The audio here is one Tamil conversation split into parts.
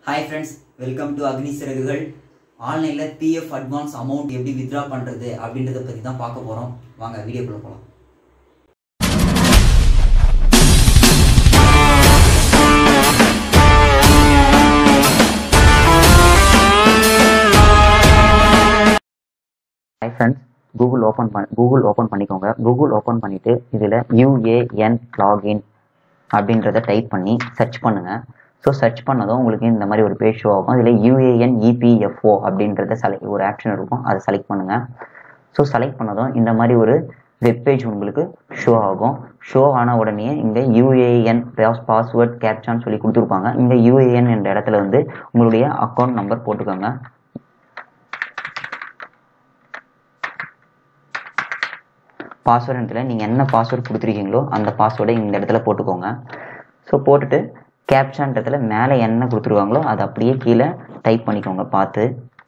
hi friends welcome to Agni Siragugal ஆன்லைனில் பிஎஃப் அட்வான்ஸ் அமௌண்ட் எப்படி வித்ட்ரா பண்ணுறது அப்படின்றத பற்றி தான் பார்க்க போகிறோம் வாங்க வீடியோக்குள்ளே போகலாம் ஹாய் ஃப்ரெண்ட்ஸ் கூகுள் ஓப்பன் பண்ண கூகுள் ஓப்பன் பண்ணிக்கோங்க கூகுள் ஓப்பன் பண்ணிவிட்டு இதில் யூஏஎன் லாகின் அப்படின்றத டைப் பண்ணி சர்ச் பண்ணுங்கள் ஸோ சர்ச் பண்ணதும் உங்களுக்கு இந்த மாதிரி ஒரு பேஜ் ஷோ ஆகும் இதில் யூஏஎன் இபிஎஃப்ஓ அப்படின்றத செலக்ட் ஒரு ஆப்ஷன் இருக்கும் அதை செலக்ட் பண்ணுங்கள் ஸோ செலக்ட் பண்ணதும் இந்த மாதிரி ஒரு வெப்பேஜ் உங்களுக்கு ஷோ ஆகும் ஷோ ஆன உடனே இங்கே யூஏஎன் பாஸ்வேர்ட் கேப்சான்னு சொல்லி கொடுத்துருப்பாங்க இங்கே யூஏஎன் என்ற இடத்துல வந்து உங்களுடைய அக்கௌண்ட் நம்பர் போட்டுக்கோங்க பாஸ்வேர்டு இடத்துல நீங்கள் என்ன பாஸ்வேர்டு கொடுத்துருக்கீங்களோ அந்த பாஸ்வேர்டை இந்த இடத்துல போட்டுக்கோங்க ஸோ போட்டுட்டு கேப்ஷன்றதுல மேலே என்ன கொடுத்துருவாங்களோ அதை அப்படியே கீழே டைப் பண்ணிக்கோங்க பார்த்து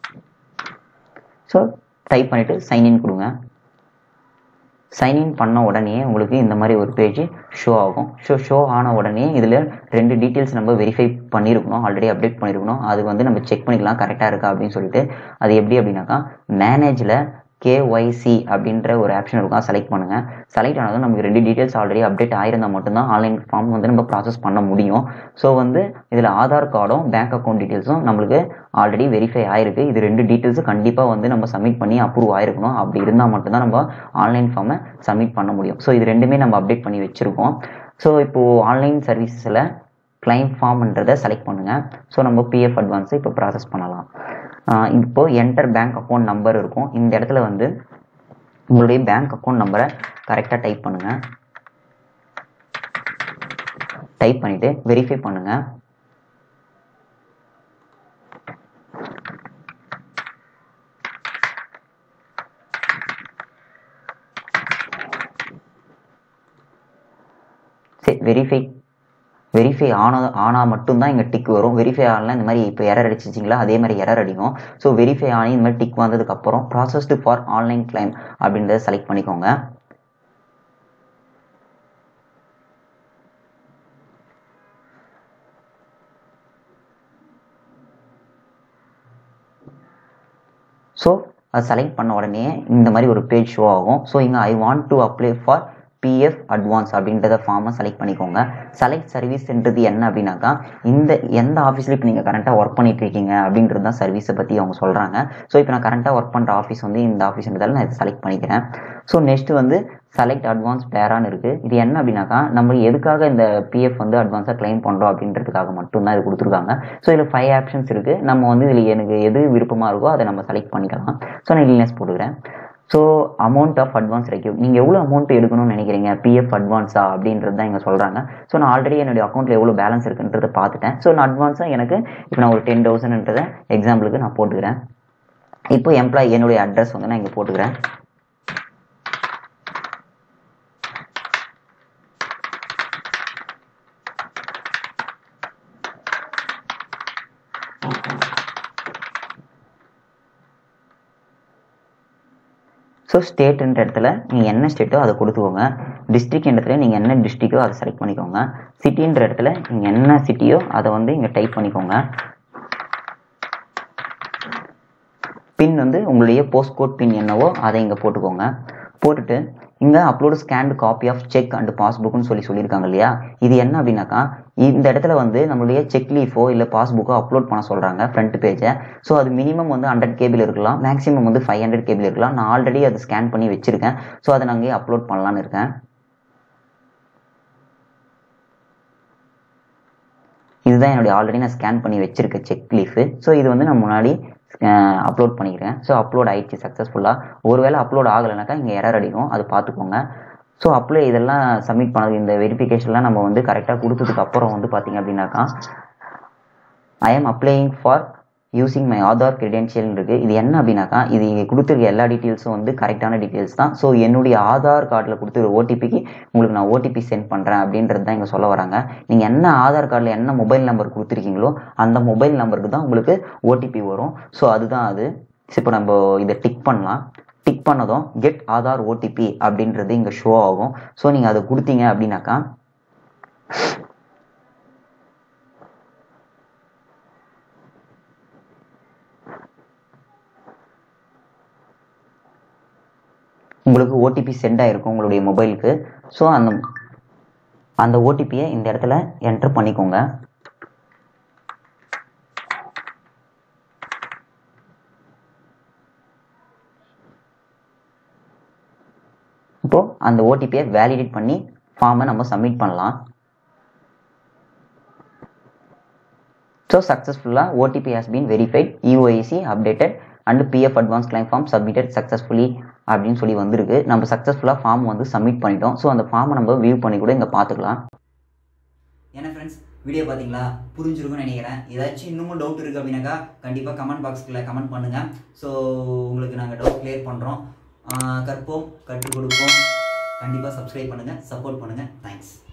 ஸோ டைப் பண்ணிவிட்டு சைன்இன் கொடுங்க சைன்இன் பண்ண உடனே உங்களுக்கு இந்த மாதிரி ஒரு பேஜ் ஷோ ஆகும் ஷோ ஷோ ஆன உடனே இதில் ரெண்டு டீட்டெயில்ஸ் நம்ம வெரிஃபை பண்ணியிருக்கணும் ஆல்ரெடி அப்டேட் பண்ணியிருக்கணும் அது வந்து நம்ம செக் பண்ணிக்கலாம் கரெக்டாக இருக்கா அப்படின்னு சொல்லிட்டு அது எப்படி அப்படின்னாக்கா மேனேஜில் கேஒய்சி அப்படின்ற ஒரு ஆப்ஷன் இருக்கும் செலக்ட் பண்ணுங்கள் செலக்ட் ஆனதும் நமக்கு ரெண்டு டீட்டெயில்ஸ் ஆல்ரெடி அப்டேட் ஆயிருந்தால் மட்டும்தான் ஆன்லைன் ஃபார்ம் வந்து நம்ம ப்ராசஸ் பண்ண முடியும் ஸோ வந்து இதில் ஆதார் கார்டும் பேங்க் அக்கௌண்ட் டீட்டெயில்ஸும் நம்மளுக்கு ஆல்ரெடி வெரிஃபை ஆயிருக்கு இது ரெண்டு டீட்டெயில்ஸும் கண்டிப்பாக வந்து நம்ம சப்மிட் பண்ணி அப்ரூவ் ஆயிருக்கணும் அப்படி இருந்தால் மட்டும்தான் நம்ம ஆன்லைன் ஃபார்மை சப்மிட் பண்ண முடியும் ஸோ இது ரெண்டுமே நம்ம அப்டேட் பண்ணி வச்சுருக்கோம் ஸோ இப்போது ஆன்லைன் சர்வீசஸில் கிளைம் ஃபார்ம்ன்றதை செலக்ட் பண்ணுங்கள் ஸோ நம்ம பிஎஃப் அட்வான்ஸை இப்போ ப்ராசஸ் பண்ணலாம் இப்போ என்டர் பேங்க் அக்கௌண்ட் நம்பர் இருக்கும் இந்த இடத்துல வந்து உங்களுடைய பேங்க் அக்கௌண்ட் நம்பரை கரெக்டாக டைப் பண்ணுங்கள் டைப் பண்ணிவிட்டு வெரிஃபை பண்ணுங்கள் சரி வெரிஃபை வெரிஃபை ஆனது ஆனால் மட்டும்தான் இங்கே டிக் வரும் வெரிஃபை ஆகலாம் இந்த மாதிரி இப்போ எரர் அடிச்சிச்சிங்களா அதே மாதிரி எரர் அடிக்கும் ஸோ வெரிஃபை ஆனி இந்த மாதிரி டிக் வந்ததுக்கப்புறம் ப்ராசஸ்டு ஃபார் ஆன்லைன் கிளைம் அப்படின்றத செலக்ட் பண்ணிக்கோங்க ஸோ அதை செலக்ட் பண்ண உடனே இந்த மாதிரி ஒரு பேஜ் ஷோ ஆகும் ஸோ இங்கே I want to apply for PF advance அப்படின்றத ஃபார்மை செலக்ட் பண்ணிக்கோங்க செலக்ட் சர்வீஸ்ன்றது என்ன அப்படின்னாக்கா இந்த எந்த ஆஃபீஸில் இப்போ நீங்கள் கரண்ட்டாக ஒர்க் பண்ணிட்டு இருக்கீங்க அப்படின்றது தான் சர்வீஸை பற்றி அவங்க சொல்கிறாங்க ஸோ இப்போ நான் கரண்ட்டாக ஒர்க் பண்ணுற ஆஃபீஸ் வந்து இந்த ஆஃபீஸ்ன்றதால நான் இதை செலக்ட் பண்ணிக்கிறேன் ஸோ நெக்ஸ்ட் வந்து செலக்ட் அட்வான்ஸ் பேரான்னு இருக்குது இது என்ன அப்படின்னாக்கா நம்ம எதுக்காக இந்த பிஎஃப் வந்து அட்வான்ஸாக கிளைம் பண்ணுறோம் அப்படின்றதுக்காக மட்டும்தான் இது கொடுத்துருக்காங்க ஸோ இதில் ஃபைவ் ஆப்ஷன்ஸ் இருக்குது நம்ம வந்து இதில் எனக்கு எது விருப்பமாக இருக்கோ அதை நம்ம செலக்ட் பண்ணிக்கலாம் ஸோ நான் இல்லைனஸ் போட்டுக்கிறேன் ஸோ அமௌண்ட் ஆஃப் அட்வான்ஸ் ரெக்யூ நீங்கள் எவ்வளோ அமௌண்ட் எடுக்கணும்னு நினைக்கிறீங்க பிஎஃப் அட்வான்ஸா அப்படின்றது தான் இங்கே சொல்கிறாங்க ஸோ நான் ஆல்ரெடி என்னுடைய அக்கௌண்ட்டில் எவ்வளோ பேலன்ஸ் இருக்குன்றதை பார்த்துட்டேன் ஸோ நான் அட்வான்ஸாக எனக்கு இப்போ நான் ஒரு டென் தௌசண்ட்ன்றதை எக்ஸாம்பிளுக்கு நான் போட்டுக்கிறேன் இப்போ எம்ப்ளாயி என்னுடைய அட்ரஸ் வந்து நான் இங்கே போட்டுக்கிறேன் ஸோ ஸ்டேட்ன்ற இடத்துல நீங்கள் என்ன ஸ்டேட்டோ அதை கொடுத்துக்கோங்க டிஸ்ட்ரிக்ட் இடத்துல நீங்கள் என்ன டிஸ்ட்ரிக்டோ அதை செலக்ட் பண்ணிக்கோங்க சிட்டின்ற இடத்துல நீங்கள் என்ன சிட்டியோ அதை வந்து இங்கே டைப் பண்ணிக்கோங்க பின் வந்து உங்களுடைய போஸ்ட் கோட் பின் என்னவோ அதை இங்கே போட்டுக்கோங்க போட்டுட்டு இங்கே upload scanned copy of cheque and பாஸ்புக்னு சொல்லி சொல்லியிருக்காங்க இல்லையா இது என்ன அப்படின்னாக்கா இந்த இடத்துல வந்து நம்மளுடைய செக் லீஃபோ இல்லை பாஸ்புக்கோ அப்லோட் பண்ண சொல்கிறாங்க ஃப்ரண்ட் பேஜை ஸோ அது மினிமம் வந்து ஹண்ட்ரட் கேபிள் இருக்கலாம் மேக்ஸிமம் வந்து ஃபைவ் ஹண்ட்ரட் கேபிள் இருக்கலாம் நான் ஆல்ரெடி அதை ஸ்கேன் பண்ணி வச்சுருக்கேன் ஸோ அதை நான் அங்கேயே அப்லோட் பண்ணலான்னு இருக்கேன் இதுதான் என்னுடைய ஆல்ரெடி நான் ஸ்கேன் பண்ணி வச்சிருக்க செக் லீஃபு ஸோ இது வந்து நான் முன்னாடி அப்லோட் பண்ணிக்கிறேன் ஸோ அப்லோட் ஆயிடுச்சு சக்ஸஸ்ஃபுல்லாக ஒருவேளை அப்லோட் ஆகலைனாக்கா இங்கே எரர் அடிக்கும் அது பார்த்துக்கோங்க ஸோ அப்ளை இதெல்லாம் சப்மிட் பண்ணது இந்த வெரிஃபிகேஷன்லாம் நம்ம வந்து கரெக்டாக கொடுத்ததுக்கு அப்புறம் வந்து பார்த்தீங்க அப்படின்னாக்கா I am applying for using my Aadhaar credential இருக்குது இது என்ன அப்படின்னாக்கா இது இங்கே கொடுத்துருக்க எல்லா டீட்டெயில்ஸும் வந்து கரெக்டான டீட்டெயில்ஸ் தான் ஸோ என்னுடைய ஆதார் கார்டில் கொடுத்துருக்க ஓடிபிக்கு உங்களுக்கு நான் ஓடிபி சென்ட் பண்ணுறேன் அப்படின்றது தான் இங்கே சொல்ல வராங்க நீங்கள் என்ன ஆதார் கார்டில் என்ன மொபைல் நம்பர் கொடுத்துருக்கீங்களோ அந்த மொபைல் நம்பருக்கு தான் உங்களுக்கு ஓடிபி வரும் ஸோ அதுதான் அது இப்போ நம்ம இதை டிக் பண்ணலாம் டிக் பண்ணதும் கெட் ஆதார் ஓடிபி அப்படின்றது இங்கே ஷோ ஆகும் ஸோ நீங்கள் அதை கொடுத்தீங்க அப்படின்னாக்கா உங்களுக்கு ஓடிபி சென்ட் ஆகிருக்கும் உங்களுடைய மொபைலுக்கு ஸோ அந்த அந்த ஓடிபியை இந்த இடத்துல என்டர் பண்ணிக்கோங்க இப்போ அந்த ஓடிபியை வேலிடேட் பண்ணி ஃபார்மை நம்ம சப்மிட் பண்ணலாம் ஸோ சக்ஸஸ்ஃபுல்லாக OTP has been verified EOIC updated and PF advance claim form submitted successfully அப்படின்னு சொல்லி வந்திருக்கு நம்ம சக்ஸஸ்ஃபுல்லாக ஃபார்ம் வந்து சப்மிட் பண்ணிட்டோம் ஸோ அந்த ஃபார்மை நம்ம வியூ பண்ணி கூட இங்கே பார்த்துக்கலாம் ஏன்னா ஃப்ரெண்ட்ஸ் வீடியோ பார்த்தீங்களா புரிஞ்சிருக்கும்னு நினைக்கிறேன் ஏதாச்சும் இன்னமும் டவுட் இருக்குது அப்படின்னாக்கா கண்டிப்பாக கமெண்ட் பாக்ஸில் கமெண்ட் பண்ணுங்கள் ஸோ உங்களுக்கு நாங்கள் டவுட் கிளியர் பண்ணுறோம் கற்போம் கற்றுக் கொடுப்போம் கண்டிப்பாக சப்ஸ்கிரைப் பண்ணுங்கள் சப்போர்ட் பண்ணுங்கள் தேங்க்ஸ்